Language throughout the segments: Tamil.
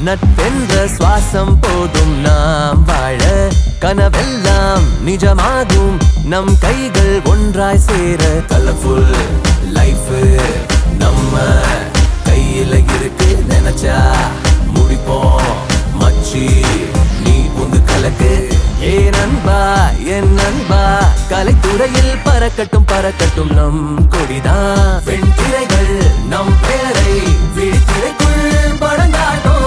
நட்பென்ற சுவாசம் போதும் நாம் வாழ கனவெல்லாம் நிஜமாகும் நம் கைகள் ஒன்றாய் சேர கலர்ஃபுல் லைஃப் நம்ம கையில இருக்கு நினைச்சா முடிப்போம் மச்சி நீ புந்து கலக்கு ஏ நண்பா என் நண்பா கலைத்துறையில் பறக்கட்டும் பறக்கட்டும் நம் கொடிதான் பெண் திரைகள் நம் பெயரை விழித்திரைக்குள் படங்காட்டும்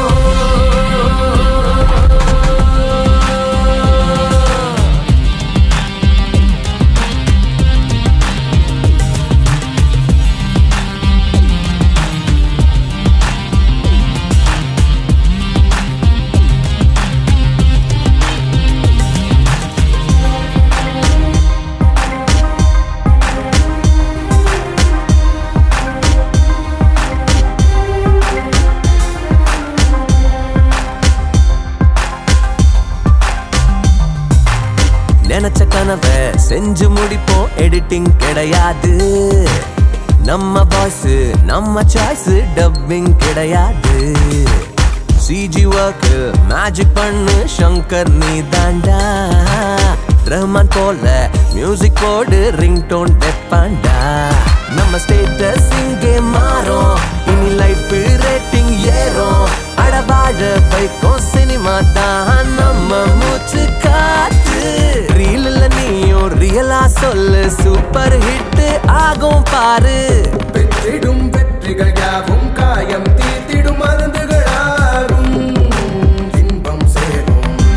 நினைச்ச கனவை செஞ்சு முடிப்போம் எடிட்டிங் கிடையாது நம்ம பாஸ் நம்ம சாய்ஸ் டப்பிங் கிடையாது சிஜி ஒர்க் மேஜிக் பண்ணு சங்கர் நீ தாண்டா ரஹ்மான் போல மியூசிக் போடு ரிங் டோன் வைப்பாண்டா நம்ம ஸ்டேட்டஸ் இங்கே மாறும் இனி லைஃப் ரேட்டிங் ஏறும் அட வாழ வைக்கும் சினிமா தான் நம்ம மூச்சு காத்து ரீல்ல நீயும் ரியலா சொல்லு சூப்பர் ஹிட் ஆகும் பாரு பெற்றிடும் வெற்றிகள் யாவும் காயம் தீர்த்திடும் மருந்துகளாகும் இன்பம் சேரும்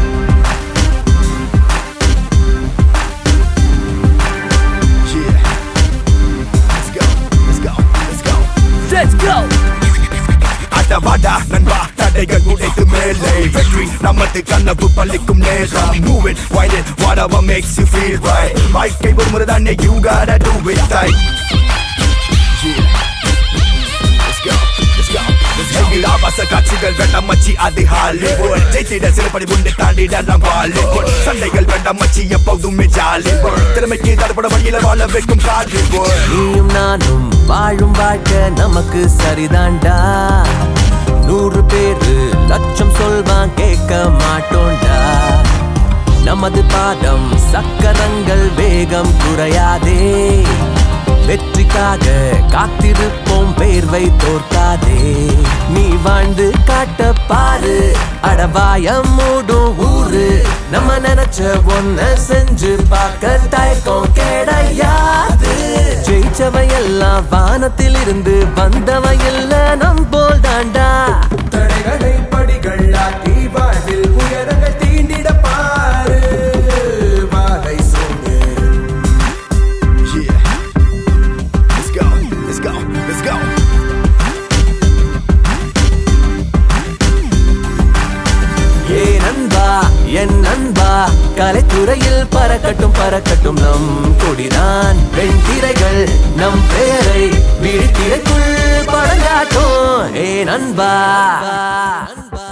Let's go அடவாடா நண்பா தடைகள் உடைத்து மேலே வெற்றி நமது கனவு பள்ளிக்கும் நேரம் move it wind it whatever makes you feel right வாழ்க்கை ஒரு முறை தானே you gotta do it right yeah let's go let's go எங்கள் ஆபாச காட்சிகள் வேண்டாம் மச்சி அது ஹாலிவுட் ஜெயித்திட சிறுபடி உண்டு தாண்டிட நாம் பாலிவுட் சண்டைகள் வேண்டாம் மச்சி எப்போதுமே ஜாலிவுட் திறமைக்கு தடப்பட வழியில வாழ வைக்கும் காலிவுட் நீயும் நானும் வாழும் வாழ்க்கை நமக்கு சரிதான்டா நூறு பேரு லட்சம் சொல்வான் கேட்க மாட்டோம்டா நமது பாதம் சக்கரங்கள் வேகம் குறையாதே வெற்றிக்காக காத்திருப்போம் வேர்வை தோற்காதே நீ வாழ்ந்து காட்ட பாரு அடவாயம் மூடும் ஊரு நம்ம நினைச்ச ஒன்ன செஞ்சு பார்க்க தயக்கம் கிடையாது ஜெயிச்சவ எல்லாம் வானத்தில் இருந்து வந்தவ இல்ல நம் போல் தாண்டா தடைகளை படிகள் ஆக்கி வாழ்வில் உயரங்கள் தீண்டிட பாரு வாழை சூடு Yeah. Let's go. Let's go. Let's go. ஏ நண்பா என் நண்பா கலைத்துறையில் பறக்கட்டும் பறக்கட்டும் நம் கொடிதான் பெண் திரைகள் நம் பெயரை விழித்திரைக்குள் படங்காட்டும் ஏ நண்பா